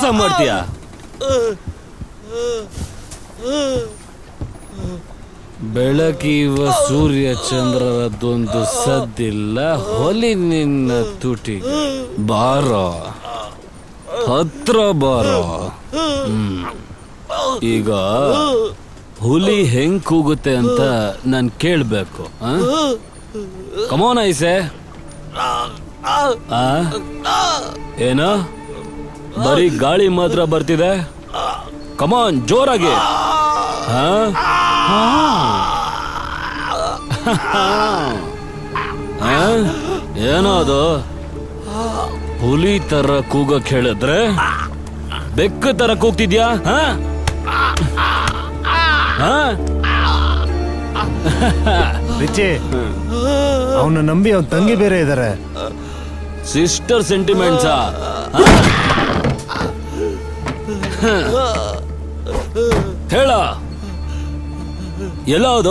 ಮಾಡ್ತೀಯ ಬೆಳಕಿವ ಸೂರ್ಯ ಚಂದ್ರರದ್ದೊಂದು ಸದ್ದಿಲ್ಲ ಹೊಲಿ ನಿನ್ನ ತುಟಿಗೆ ಬಾರೋ ಹತ್ರ ಬಾರೋ ಹ್ಮ್. ಈಗ ಹುಲಿ ಹೆಂಗ್ ಕೂಗುತ್ತೆ ಅಂತ ನಾನ್ ಕೇಳ್ಬೇಕು ಕಮೋನ್ ಐಸೆ ಆ? ಏನು ಬರೀ ಗಾಳಿ ಮಾತ್ರ ಬರ್ತಿದೆ ಕಮಾನ್ ಜೋರಾಗಿ ಹಾ? ಹಾ. ಆ? ಏನೋ ಅದು ಹುಲಿ ತರ ಕೂಗಕ್ ಹೇಳಿದ್ರೆ ಬೆಕ್ಕ ತರ ಕೂಗ್ತಿದ್ಯಾ ಹಾ ಹಾ ರಿಚಿ ಅವನ ನಂಬಿ ಅವನ ತಂಗಿ ಬೇರೆ ಇದಾರೆ ಸಿಸ್ಟರ್ ಸೆಂಟಿಮೆಂಟ್ಸಾ ಹೇಳ ಎಲ್ಲ ಅದು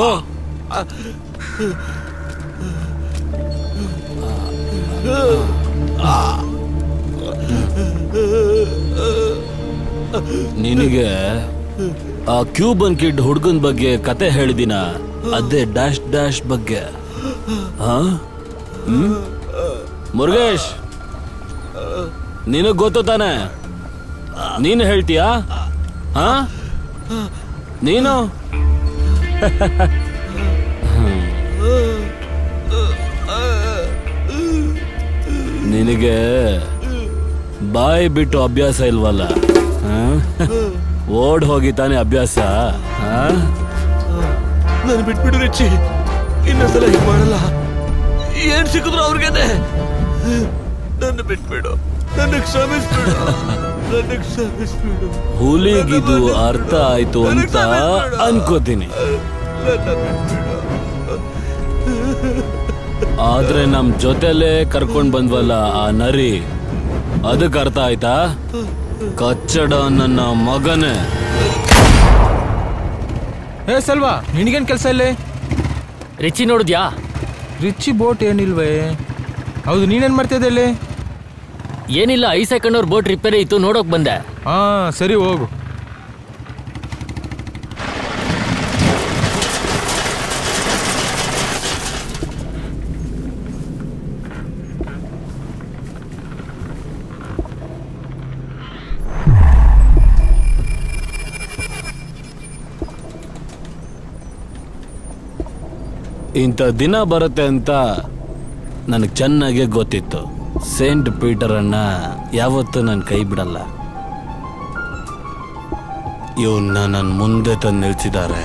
ನಿನಗೆ ಆ ಕ್ಯೂಬನ್ ಕಿಡ್ ಹುಡ್ಗನ್ ಬಗ್ಗೆ ಕತೆ ಹೇಳಿದಿನ ಅದೇ ಡ್ಯಾಶ್ ಡ್ಯಾಶ್ ಬಗ್ಗೆ ಹಾ ಹ್ಮ್ ಮುರುಗೇಶ್ ನಿನಗ್ ಗೊತ್ತು ತಾನೆ ನೀನು ಹೇಳ್ತೀಯಾ ಹಾ ನೀನು ಹ್ಮ್. ನಿನಗೆ ಬಾಯಿ ಬಿಟ್ಟು ಅಭ್ಯಾಸ ಇಲ್ವಲ್ಲ ಹಾ? ಓಡ್ ಹೋಗಿ ತಾನೆ ಅಭ್ಯಾಸ ಹಾ? ನಾನು ಬಿಟ್ಬಿಡು ರಿಚ್ಚಿ ಇನ್ನೊಂದ್ಸಲ ಹೀಗೆ ಮಾಡಲ್ಲ ಏನ್ ಸಿಕ್ಕಿದ್ರು ಅವ್ರಿಗೇನೆ ನನ್ನ ಬಿಟ್ಬಿಡು ನನ್ನ ಕ್ಷಮಿಸ್ಬಿಡು ನನ್ನ ಕ್ಷಮಿಸ್ಬಿಡು ಹುಲಿಗಿದು ಅರ್ಥ ಆಯ್ತು ಅಂತ ಅನ್ಕೋತೀನಿ ನನ್ನ ಬಿಟ್ಬಿಡು ಆದ್ರೆ ನಮ್ ಜೊತೆಲೇ ಕರ್ಕೊಂಡ್ ಬಂದ್ವಲ್ಲ ಆ ನರಿ ಅದಕ್ಕೆ ಅರ್ಥ ಆಯ್ತಾ ಕಚ್ಚಡ ನನ್ನ ಮಗನೇ ಏ ಸಲ್ವಾ ನಿನಗೇನ್ ಕೆಲಸ ಇಲ್ಲಿ ರಿಚಿ ನೋಡಿದ್ಯಾ ರಿಚಿ ಬೋಟ್ ಏನಿಲ್ವೇ ಹೌದು ನೀನೇನ್ ಮಾಡ್ತಿದ್ದೆ ಇಲ್ಲಿ ಏನಿಲ್ಲ ಐ ಸೆಕೆಂಡ್ ಅವ್ರ ಬೋಟ್ ರಿಪೇರಿ ಇತ್ತು ನೋಡೋಕ್ ಬಂದೆ ಹಾ ಸರಿ ಹೋಗು ಇಂಥ ದಿನ ಬರುತ್ತೆ ಅಂತ ನನಗೆ ಚೆನ್ನಾಗೇ ಗೊತ್ತಿತ್ತು ಸೇಂಟ್ ಪೀಟರ್ ಅನ್ನ ಯಾವತ್ತೂ ನಾನು ಕೈ ಬಿಡಲ್ಲ ಇವನ್ನ ನನ್ನ ಮುಂದೆ ತಂದು ನಿಲ್ಸಿದ್ದಾರೆ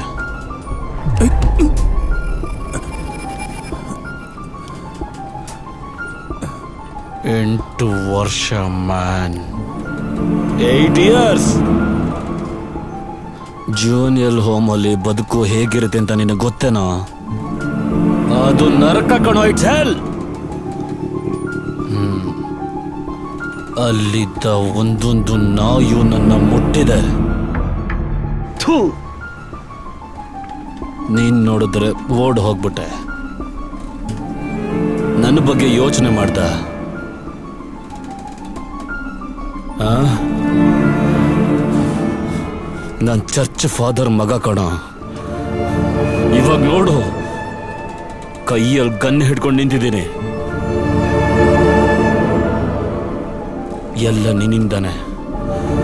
ಎಂಟು ವರ್ಷ ಮ್ಯಾನ್ ಏಟ್ ಇಯರ್ಸ್ ಜೂನಿಯಲ್ ಹೋಮಲ್ಲಿ ಬದುಕು ಹೇಗಿರುತ್ತೆ ಅಂತ ನಿನಗೆ ಗೊತ್ತೇನೋ ಅದು ನರಕ ಕಣೋ ಇಟ್ಸ್ ಹೆಲ್ ಅಲ್ಲಿದ್ದ ಒಂದೊಂದು ನಾಯು ನನ್ನ ಮುಟ್ಟಿದೆ ಥೂ ನೀನ್ ನೋಡಿದ್ರೆ ಓಡ್ ಹೋಗ್ಬಿಟ್ಟೆ ನನ್ನ ಬಗ್ಗೆ ಯೋಚನೆ ಮಾಡ್ದ ಆ? ನಾನ್ ಚರ್ಚ್ ಫಾದರ್ ಮಗ ಕಣ ಇವಾಗ ನೋಡು ಕೈಯಲ್ಲಿ ಗನ್ ಹಿಡ್ಕೊಂಡು ನಿಂತಿದ್ದೀನಿ ಎಲ್ಲ ನಿನ್ನಿಂದಾನೆ